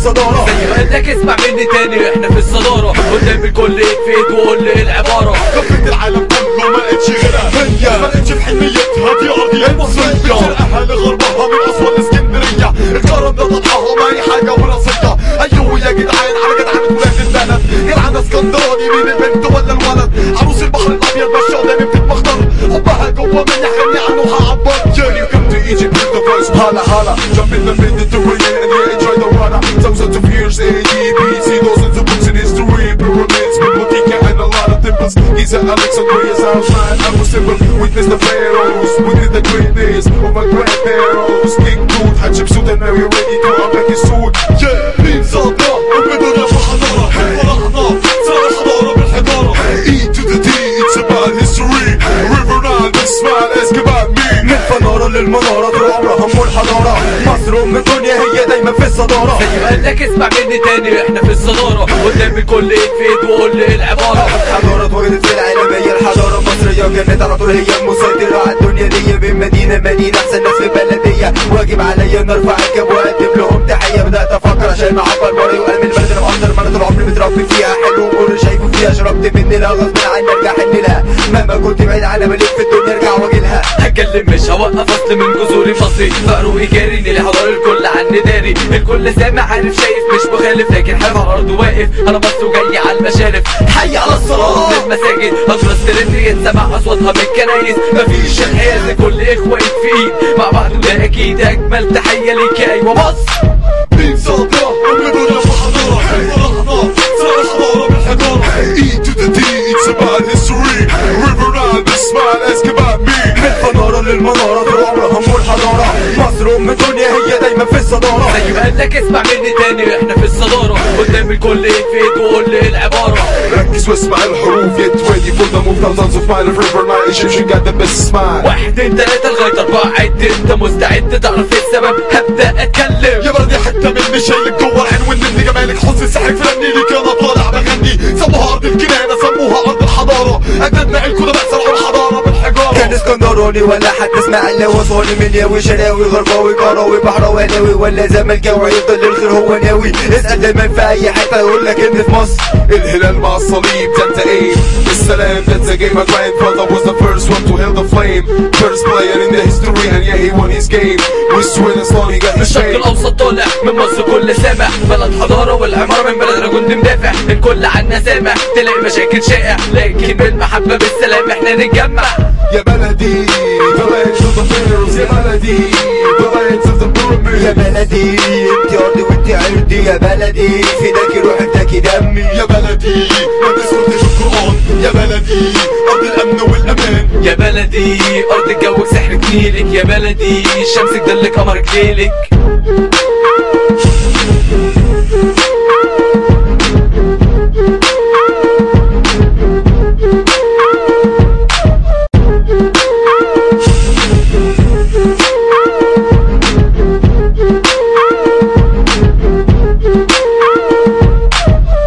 الصدارة زي ما لك اسمع مني تاني احنا في الصدارة قدام الكل ايد وقول لي العبارة كفت العالم كله ما لقيتش غيرها فيا ما لقيتش في حنيتها دي ارضي المصرية شرقها لغربها من اسوأ الاسكندرية الكرم ده تضحاها ما هي حاجة وراثية ايوه يا جدعان على جدعان ولاد البلد جدعان اسكندراني مين البنت ولا الولد عروس البحر الابيض ماشية قدامي بتتبختر حبها جوه مني حغني عنه هعبر Journey you come to Egypt with the first holla holla Jump in the Mediterranean and yeah enjoy the water Thousands of years A, D, B, C Thousands of books in history Pyramids, Bibliotheca and a lot of temples Giza, Alexandria's outline Abu Simbel, witness the pharaohs Witness the great days of my grandparents King Tut, Hatshepsut and now you're ready to unpack his suit Yeah, مين صادنا وبدنا في حضارة فرحنا صار الحضارة بالحضارة E to the D, it's about history River Nile, the smile, ask about me من فنارة للمنارة طول عمرها ام الحضارة مصر ام الدنيا هي دايما في الصدارة زي ما لك اسمع مني تاني احنا في الصدارة قدام الكل ايد وقول لي العبارة حضارة اتولدت في العالمية الحضارة المصرية وكانت على طول هي المسيطرة على الدنيا دي من مدينة مدينة أحسن ناس في بلدية واجب عليا إن أرفع الكاب وأقدم لهم تحية بدأت أفكر عشان أعبر بري وقلب البلد أنا أكتر مرة طول عمري متربي فيها حلو وكل شايفه فيها شربت من لها غصب عني أرجع أحن لها مهما كنت بعيد عنها بلف في الدنيا أرجع وأجي لها هتكلم مش هوقف اصل من جذوري مصري فقره يجاريني لحضار الكل عني داري الكل سامع عارف شايف مش مخالف لكن حابب على الارض واقف انا مصر وجاي على المشارف حي على الصلاه من المساجد اطرس ترند يتسمع اصواتها من الكنايس مفيش الحياه لكل اخوات في ايد مع بعض وده اكيد اجمل تحيه ليك ايوه مصر مين صادنا وبدنا في حضارة فرحنا صار الحضارة بالحضارة E to the D, it's about history River Nile, the smile, ask about me من فنارة للمنارة طول عمرها ام الحضارة مصر ام الدنيا هي دايما في الصدارة زي ما لك اسمع مني تاني احنا في الصدارة قدام الكل ايد وقول لي العبارة ركز واسمع الحروف get ready for the move thousands of miles of River Nile Egyptian got the best smile واحد اتنين تلاتة لغاية أربعة عد أنت مستعد تعرف السبب هبدأ أتكلم يا بلدي حتة مني شايلك جوه العنوان مني جمالك حسن سحرك فني ليك انا طالع بغني سموها ارض الكنانة سموها ارض الحضارة اجدادنا الكل ده بأسرع الحضارة بالحجارة كان اسكندراني ولا حتى اسماعيلي وصولي منياوي شراوي غرباوي قراوي بحراوي ناوي ولا زملكاوي يفضل الخير هو ناوي اسأل دايما في اي حتة يقول لك ان في مصر الهلال مع الصليب ده انت ايه السلام ده انت game my grandfather was the first one to hail the flame first player in the history and yeah he won his game we swear as long he got the الشرق shame الأوسط طالع من مصر كل سامع بلد حضارة والعمارة من بلدنا جند مدافع الكل عنا سامع تلاقي مشاكل شائع لكن بالمحبة بالسلام احنا نتجمع يا بلدي the lands of the pharaohs يا بلدي the lands of the يا pyramids بلدي انت ارضي وانت عرضي يا بلدي فداكي روحي فداكي دمي يا بلدي ما تسكتش القرآن يا بلدي أرض الأمن والأمان يا بلدي أرض جوك سحرك نيلك يا بلدي شمسك دلك قمرك ليلك